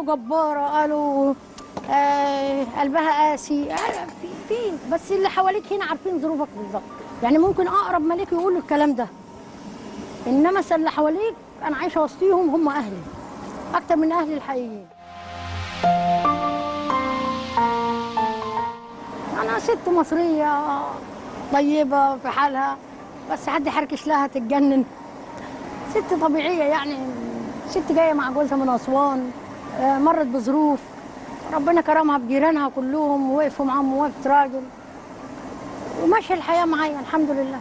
قالوا جباره قالوا آه قلبها قاسي آه في, في بس اللي حواليك هنا عارفين ظروفك بالظبط يعني ممكن اقرب ملك يقول الكلام ده انما مثلا اللي حواليك انا عايشه وسطيهم هم اهلي اكتر من اهلي الحقيقيين انا ست مصريه طيبه في حالها بس حد يحركش لها تتجنن ست طبيعيه يعني ست جايه مع جوزها من اسوان آه، مرت بظروف ربنا كرمها بجيرانها كلهم ووقفوا معاهم وقفت راجل وماشيه الحياه معايا الحمد لله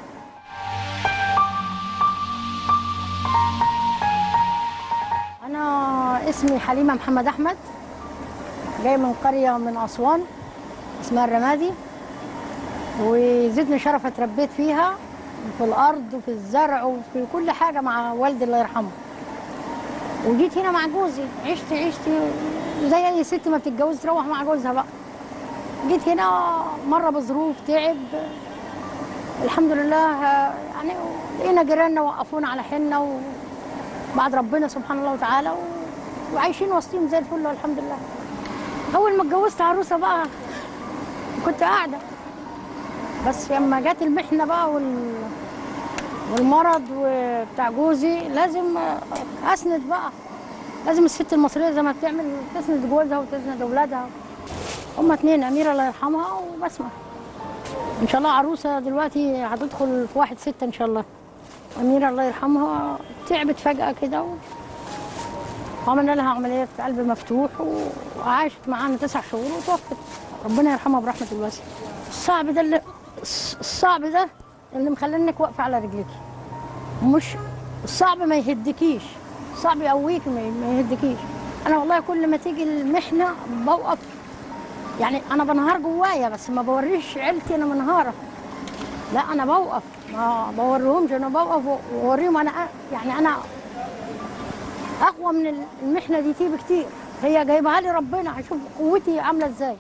انا اسمي حليمه محمد احمد جايه من قريه من اسوان اسمها الرمادي وزدني شرف اتربيت فيها في الارض وفي الزرع وفي كل حاجه مع والدي الله يرحمه وجيت هنا مع جوزي عشت عشت زي اي ست ما بتتجوز تروح مع جوزها بقى جيت هنا مره بظروف تعب الحمد لله آه، يعني لقينا جيراننا وقفونا على حنا وبعد ربنا سبحانه الله وتعالى و... وعايشين وسطهم زي الفل والحمد لله اول ما اتجوزت عروسه بقى كنت قاعده بس لما جت المحنه بقى وال... والمرض وبتاع جوزي لازم اسند بقى لازم الست المصريه زي ما بتعمل تسند جوزها وتسند اولادها هما اتنين اميره الله يرحمها وبسمه ان شاء الله عروسه دلوقتي هتدخل في واحد ستة ان شاء الله اميره الله يرحمها تعبت فجاه كده و... وعملنا لها عمليه قلب مفتوح وعاشت معانا تسع شهور وتوفت ربنا يرحمها برحمه الواسعه الصعب ده اللي الصعب ده اللي مخلينك واقفه على رجليك مش الصعب ما يهدكيش الصعب يقويك ما ما يهدكيش انا والله كل ما تيجي المحنه بوقف يعني انا بنهار جوايا بس ما بوريش عيلتي انا منهاره لا انا بوقف ما بوريهمش انا بوقف واوريهم انا أ- يعني انا اقوى من المحنه دي تي بكتير هي جايبها لي ربنا هشوف قوتي عامله ازاي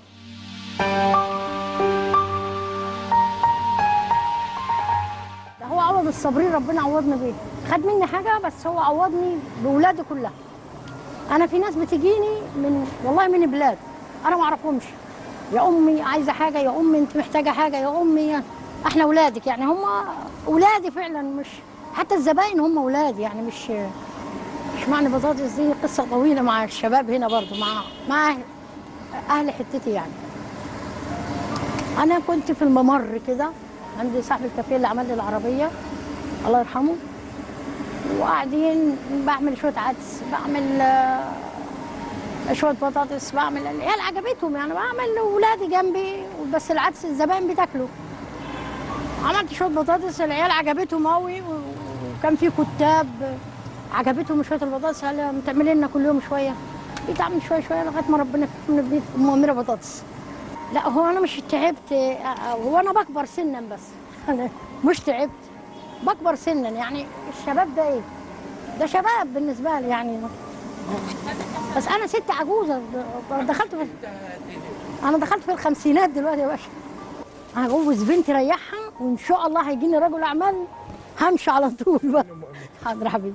ده هو عوض الصابرين ربنا عوضنا بيه خد مني حاجه بس هو عوضني بولادي كلها انا في ناس بتجيني من والله من بلاد انا ما اعرفهمش يا امي عايزه حاجه يا امي انت محتاجه حاجه يا امي احنا اولادك يعني هم اولادي فعلا مش حتى الزباين هم اولادي يعني مش مش معنى بطاطس دي قصه طويله مع الشباب هنا برضو مع مع اهل, أهل حتتي يعني انا كنت في الممر كده عندي صاحب الكافيه اللي عمل لي العربيه الله يرحمه وقاعدين بعمل شويه عدس بعمل آه، شويه بطاطس بعمل العيال عجبتهم يعني بعمل لاولادي جنبي بس العدس الزبائن بتاكله عملت شويه بطاطس العيال عجبتهم قوي وكان في كتاب عجبتهم شويه البطاطس قال لي تعملي لنا كل يوم شويه بقيت اعمل شويه شويه لغايه ما ربنا كرمني ببيت ام اميره بطاطس لا هو انا مش تعبت هو انا بكبر سنا بس انا مش تعبت بكبر سنا يعني الشباب ده ايه ده شباب بالنسبه لي يعني بس انا ست عجوزه دخلت في انا دخلت في الخمسينات دلوقتي يا باشا هجوز بنتي ريحها وان شاء الله هيجيني رجل اعمال همشي على طول بقى حاضر يا حبيبي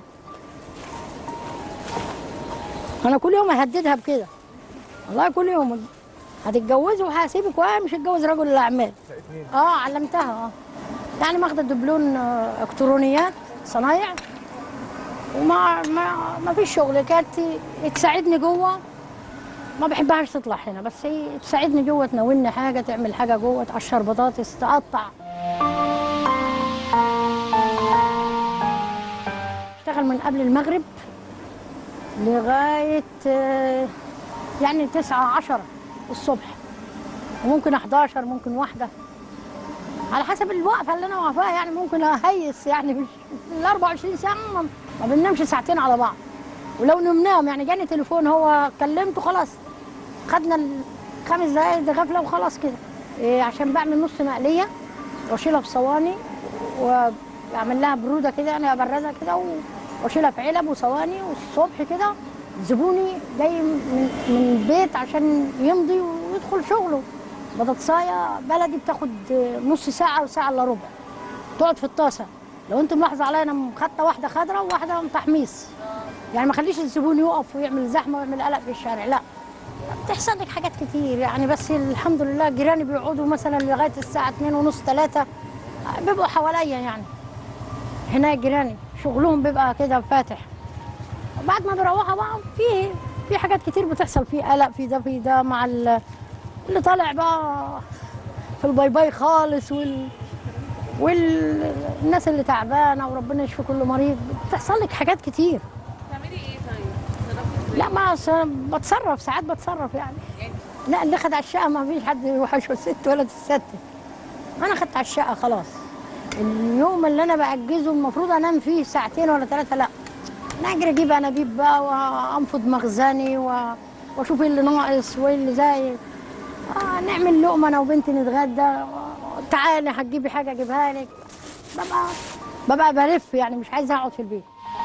انا كل يوم اهددها بكده والله كل يوم هتتجوزي وهسيبك ومش هتجوز رجل الاعمال اه علمتها اه يعني ماخده دبلون آه، الكترونيات صنايع وما ما ما فيش شغل كانت تساعدني جوه ما بحبهاش تطلع هنا بس هي تساعدني جوه تناولني حاجه تعمل حاجه جوه تقشر بطاطس تقطع اشتغل من قبل المغرب لغايه آه، يعني تسعة عشرة الصبح وممكن 11 ممكن واحدة على حسب الوقفة اللي أنا واقفاها يعني ممكن أهيس يعني مش ال 24 ساعة ما, ما بننامش ساعتين على بعض ولو نمناهم يعني جاني تليفون هو كلمته خلاص خدنا الخمس دقايق دي غفلة وخلاص كده إيه عشان بعمل نص مقلية واشيلها في صواني واعمل لها برودة كده يعني ابردها كده واشيلها في علب وصواني والصبح كده زبوني جاي من من البيت عشان يمضي ويدخل شغله بطاطسايه بلدي بتاخد نص ساعه وساعه الا ربع تقعد في الطاسه لو انت ملاحظه عليا انا خدت واحده خضراء وواحده تحميص يعني ما خليش الزبون يقف ويعمل زحمه ويعمل قلق في الشارع لا بتحصل لك حاجات كتير يعني بس الحمد لله جيراني بيقعدوا مثلا لغايه الساعه 2 ونص 3 بيبقوا حواليا يعني هنا جيراني شغلهم بيبقى كده فاتح بعد ما بيروحوا بقى في في حاجات كتير بتحصل في قلق في ده في ده مع ال- اللي طالع بقى في الباي باي خالص وال والناس اللي تعبانه وربنا يشفي كل مريض بتحصل لك حاجات كتير بتعملي ايه طيب؟ بتتصرفي ازاي؟ لا ما أص- بتصرف ساعات بتصرف يعني يعني لا اللي خد على الشقه ما فيش حد يوحش الست ولا تستت انا خدت على الشقه خلاص اليوم اللي انا باجزه المفروض انام فيه ساعتين ولا ثلاثه لا انا اجري اجيب انابيب بقى وانفض مخزني و... واشوف إيه اللي ناقص وايه اللي زايد آه نعمل لقمه انا وبنتي نتغدى تعالي هتجيبي حاجه اجيبها لك ببقى ببقى بلف يعني مش عايزه اقعد في البيت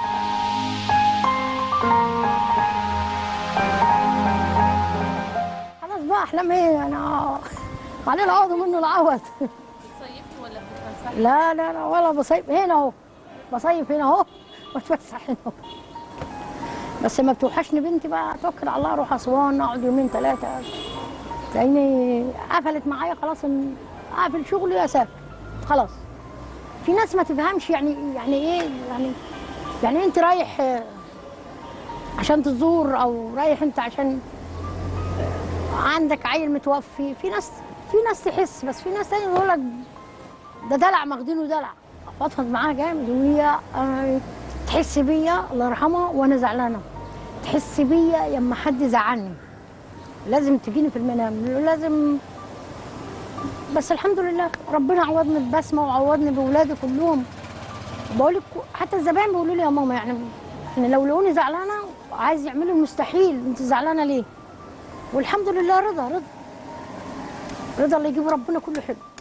خلاص بقى احلام ايه انا عليه العوض منه العوض بتصيفي ولا بتتفسحي؟ لا لا لا ولا بصيف هنا اهو بصيف هنا اهو واتفسح هنا اهو بس ما بتوحشني بنتي بقى اتوكل على الله اروح اسوان اقعد يومين ثلاثه لاني قفلت معايا خلاص إن اقفل شغلي اسافر خلاص في ناس ما تفهمش يعني يعني ايه يعني يعني انت رايح آه، عشان تزور او رايح انت عشان آه، عندك عيل متوفي في ناس في ناس تحس بس في ناس تانية يقول لك ده دلع ماخدينه دلع بفضفض معاها جامد وهي آه، تحس بيا الله يرحمها وانا زعلانه تحس بيا لما حد زعلني لازم تجيني في المنام لازم بس الحمد لله ربنا عوضني ببسمه وعوضني باولادي كلهم بقول لك حتى الزبائن بيقولوا لي يا ماما يعني يعني لو لقوني زعلانه عايز يعملوا المستحيل انت زعلانه ليه؟ والحمد لله رضا رضا رضا اللي يجيب ربنا كله حلو